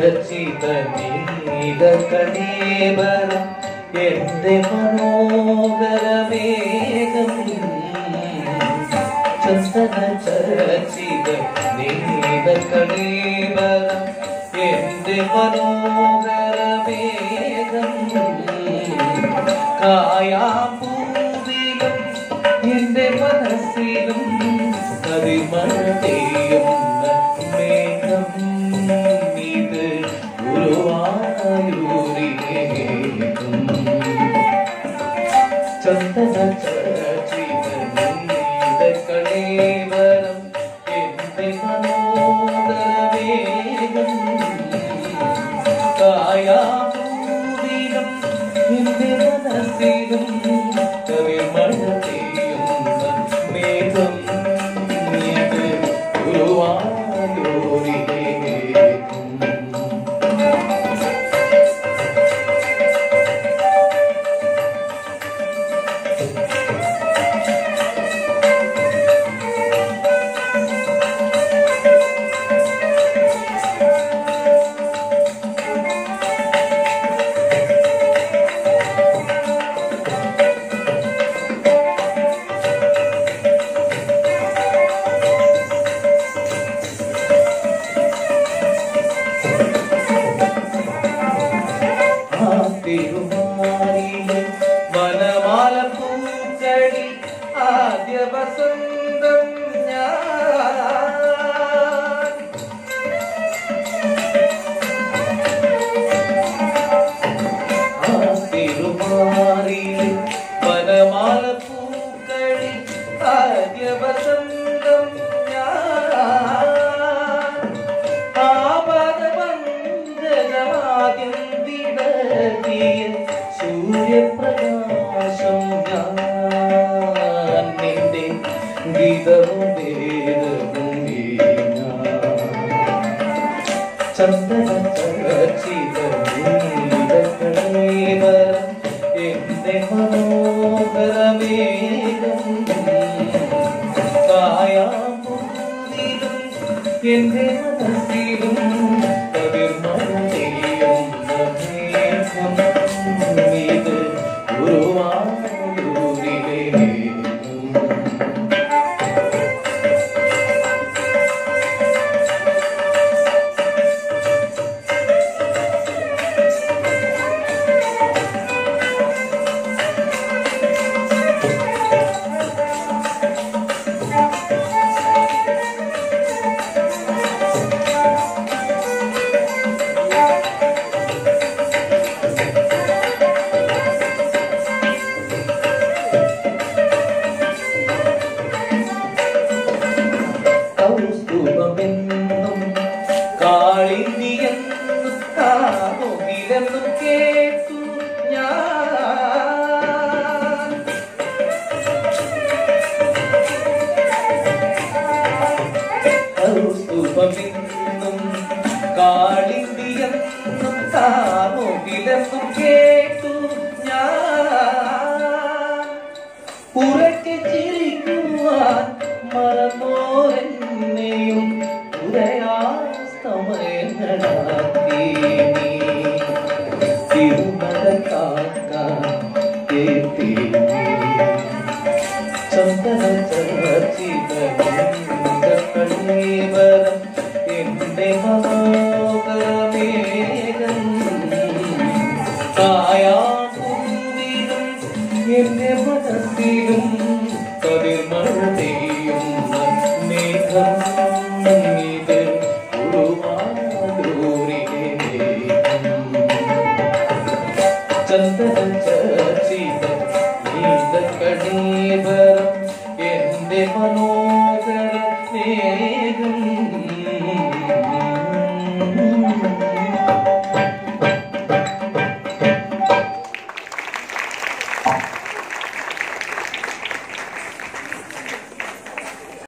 ചർച്ചിത നീത കണീവരം എന്റെ മനോഹരമേഘം ചന്ദന ചർച്ചിത നീത കണീവരം എന്റെ മനോഹരമേഘം കായാപൂവിലും എന്റെ മനസ്സിലും കവിമഴ പെയ്യുന്ന മേഘം ഇത് ഗുരുവായൂരിലേക്കും ചന്ദന കളേവരം എന്റെ മനോദരവേഗം കായാപൂവിലും എന്റെ മനസ്സിലും കവിമഴ പെയ്യുന്ന മേഘം ഇത് ഗുരുവായൂരിലേക്കും ആ തിരുമാറിലെ വനമാല പൂക്കടി ആദ്യ വസന്തം ഞാൻ ആ തിരുമാറിലെ വനമാല പൂക്കടി ആദ്യ വസന്തം ഞാൻ ആപദമഞ്ജനമാദ്യം വിടർത്തിയ സൂര്യപ്രകാശം ഞാൻ നിന്റെ ഗീതവും വേദവും ചന്ദന ചർച്ചിതീവരം എന്റെ മനോഹരമേകം കായാമ്പൂതിലും എന്റെ മനസ്സിലും കവിർമഴയും മേഘം ഇത് ഗുരുവായൂരിലേക്കും കൗസ്തുഭമെന്നും കാളിന്തിയെന്നും കാമുകിലെന്നും കേട്ടു ഞാൻ കൗസ്തുഭമെന്നും കാളിന്തിയെന്നും കാമുകിലെന്നും കേട്ടു ഞാൻ ഉറക്കെ ചിരിക്കുവാൻ മറന്നോരെന്നെയും ഉദയാസ്തമയങ്ങളാക്കി നീ. തിരുമല കാക്കാൻ കേട്ടി നീ. ചന്ദന ചർച്ചിതീവരം എന്റെ മനോഹരമേഘം കായാപൂവിലും എന്റെ മനസ്സിലും കവിർമഴ പെയ്യുന്ന മേഘം ഇത് ഗുരുവായൂരിലേക്കും ചന്ദന ചർച്ചിത നീത കണീവരം എന്റെ മനോ